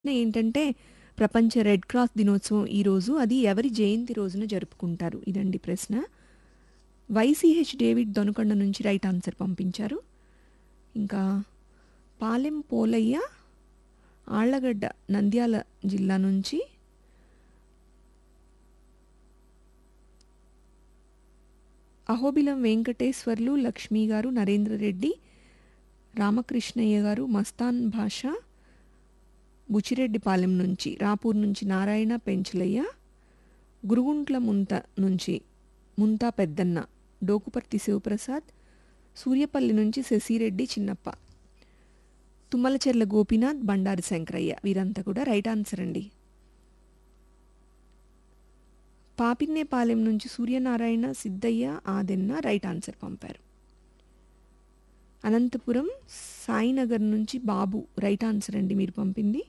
ఏంటంటే ప్రపంచ red cross దినోత్సవం ఈరోజు అది ఎవరి జయంతి రోజున జరుపుకుంటారు ఇదండి ప్రశ్న వైసీహెచ్ డేవిడ్ దొనకొండ నుంచి రైట్ ఆన్సర్ పంపించారు ఇంకా పాలెం పోలయ్య ఆళ్లగడ్డ నంద్యాల జిల్లా నుంచి అహోబిలం వెంకటేశ్వర్లు లక్ష్మి గారు నరేంద్ర రెడ్డి రామకృష్ణయ్య గారు మస్తాన్ భాష బుచిరెడ్డిపాలెం నుంచి రాపూర్ నుంచి నారాయణ పెంచలయ్య గురుగుంట్ల ముంత నుంచి ముంతా పెద్దన్న డోకుపర్తి శివప్రసాద్ సూర్యపల్లి నుంచి శశిరెడ్డి చిన్నప్ప తుమ్మలచెర్ల గోపీనాథ్ బండారు శంకరయ్య వీరంతా కూడా రైట్ ఆన్సర్ అండి పాపిన్నేపాలెం నుంచి సూర్యనారాయణ సిద్ధయ్య ఆదెన్న రైట్ ఆన్సర్ పంపారు అనంతపురం సాయినగర్ నుంచి బాబు రైట్ ఆన్సర్ అండి మీరు పంపింది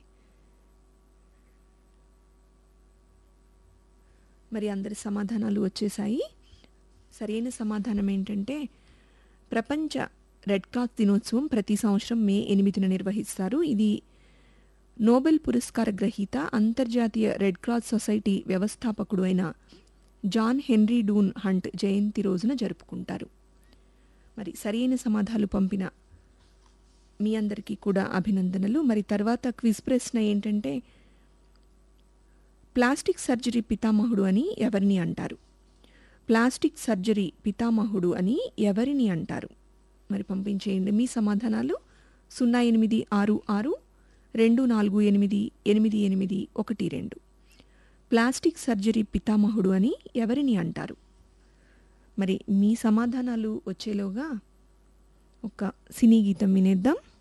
మరి అందరి సమాధానాలు వచ్చేసాయి సరైన సమాధానం ఏంటంటే ప్రపంచ రెడ్ క్రాస్ దినోత్సవం ప్రతి సంవత్సరం మే ఎనిమిదిన నిర్వహిస్తారు ఇది నోబెల్ పురస్కార గ్రహీత అంతర్జాతీయ రెడ్ క్రాస్ సొసైటీ వ్యవస్థాపకుడు అయిన జాన్ హెన్రీ డూన్ హంట్ జయంతి రోజున జరుపుకుంటారు మరి సరైన సమాధానాలు పంపిన మీ అందరికీ కూడా అభినందనలు మరి తర్వాత క్విజ్ ప్రశ్న ఏంటంటే ప్లాస్టిక్ సర్జరీ పితామహుడు అని ఎవరిని అంటారు ప్లాస్టిక్ సర్జరీ పితామహుడు అని ఎవరిని అంటారు మరి పంపించేయండి మీ సమాధానాలు సున్నా ఎనిమిది ఆరు ఆరు రెండు నాలుగు ఎనిమిది ఎనిమిది ఎనిమిది ఒకటి రెండు ప్లాస్టిక్ సర్జరీ పితామహుడు అని ఎవరిని అంటారు మరి మీ సమాధానాలు వచ్చేలోగా ఒక సినీ గీతం వినేద్దాం